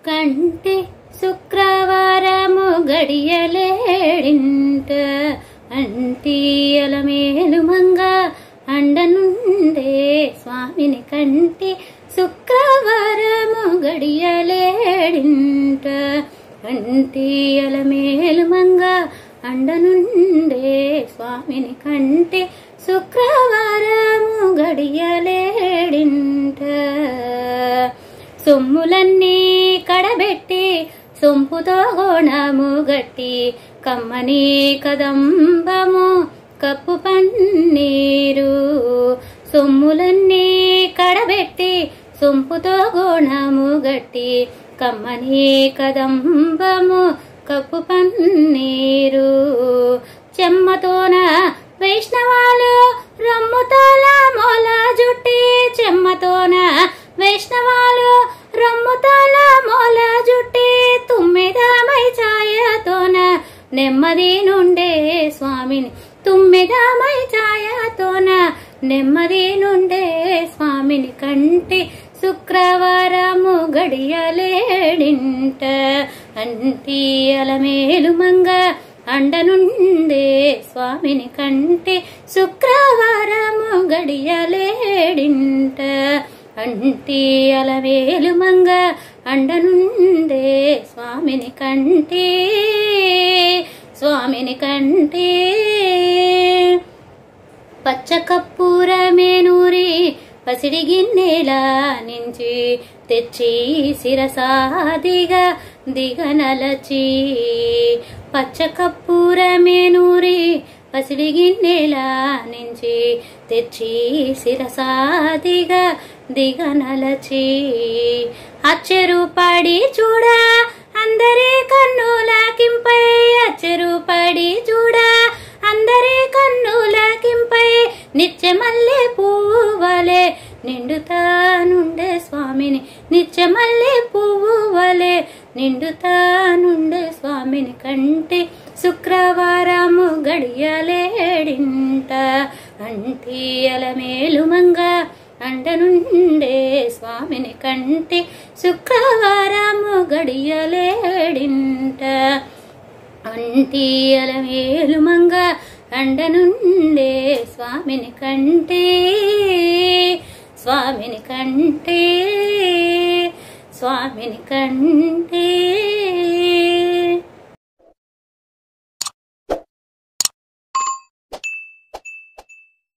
కంటి శుక్రవారము గడియలేడింట అంటియల మేలు మంగ అండనుండే స్వామిని కంటి శుక్రవారము గడియలేడింట అంటియల మేలు మంగ అండనుండే స్వామిని కంటి శుక్రవారము గడియలేడింట సొమ్ములన్నీ కడబెట్టి సొంపుతో గోణము గట్టి కమ్మని కదంబము కప్పు పన్నీరు సొమ్ములన్నీ కడబెట్టి సొంపుతో గోణము గట్టి కమ్మని కదంబము కప్పు పన్నీరు చెమ్మతోన వైష్ణవాలు రమ్ముతాల మొల జుట్టి చెమ్మతోన వైష్ణవాలు రమ్ముతాల మొల జుట్టి తుమ్మెదామై ఛాయతోన నెమ్మది నుండే స్వామిని తుమ్మెదామై ఛాయతోన నెమ్మది నుండే స్వామిని కంటి శుక్రవారము గడియలేడింట అంటియల మేలు మంగ అండనుండే స్వామిని కంటి శుక్రవారము గడియలేడింట అంటియల వేలు మంగ అండనుండే స్వామిని కంటి స్వామిని కంటి పచ్చ కప్పూరమేనూరి పసిడి గిన్నెల నుంచి తెచ్చి శిరసాదిగా దిగనలచి పచ్చ కప్పూరమేనూరి పసిడి గిన్నెల నుంచి తెచ్చి శిరసాదిగా దిగనలచి అచ్చెరు పడి చూడ అందరి కన్నులకింపై అచ్చెరు పడి చూడ అందరి కన్నులకింపై నిత్యమల్లె పువ్వువలే నిండుతానుండే స్వామిని నిత్యమల్లె పువ్వువలే నిండుతానుండే స్వామిని కంటి శుక్రవారము గడియలేడింట అంటియల మేలుమంగ అండనుండే స్వామిని కంటి శుక్రవారము గడియలేడింట అంటియల మేలుమంగ అండనుండే స్వామిని కంటే స్వామిని కంటే స్వామిని కంటే